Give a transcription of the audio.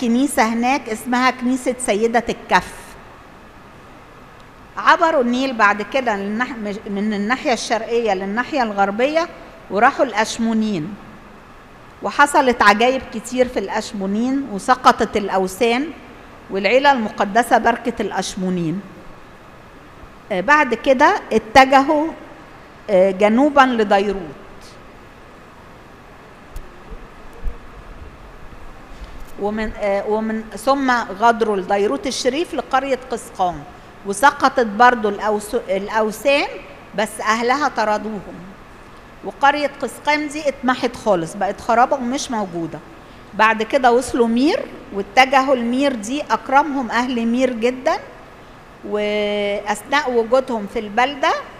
كنيسة هناك اسمها كنيسة سيدة الكف عبروا النيل بعد كده من الناحية الشرقية للناحية الغربية وراحوا الأشمونين وحصلت عجائب كتير في الأشمونين وسقطت الأوثان والعيلة المقدسة بركة الأشمونين بعد كده اتجهوا جنوبا لديروت ومن ومن ثم غادروا لديروت الشريف لقرية قسقام وسقطت برضو الأوثان بس أهلها طردوهم وقرية قسقام دي اتمحت خالص بقت خرابة ومش موجودة بعد كده وصلوا مير واتجهوا المير دي أكرمهم أهل مير جدا وأثناء وجودهم في البلدة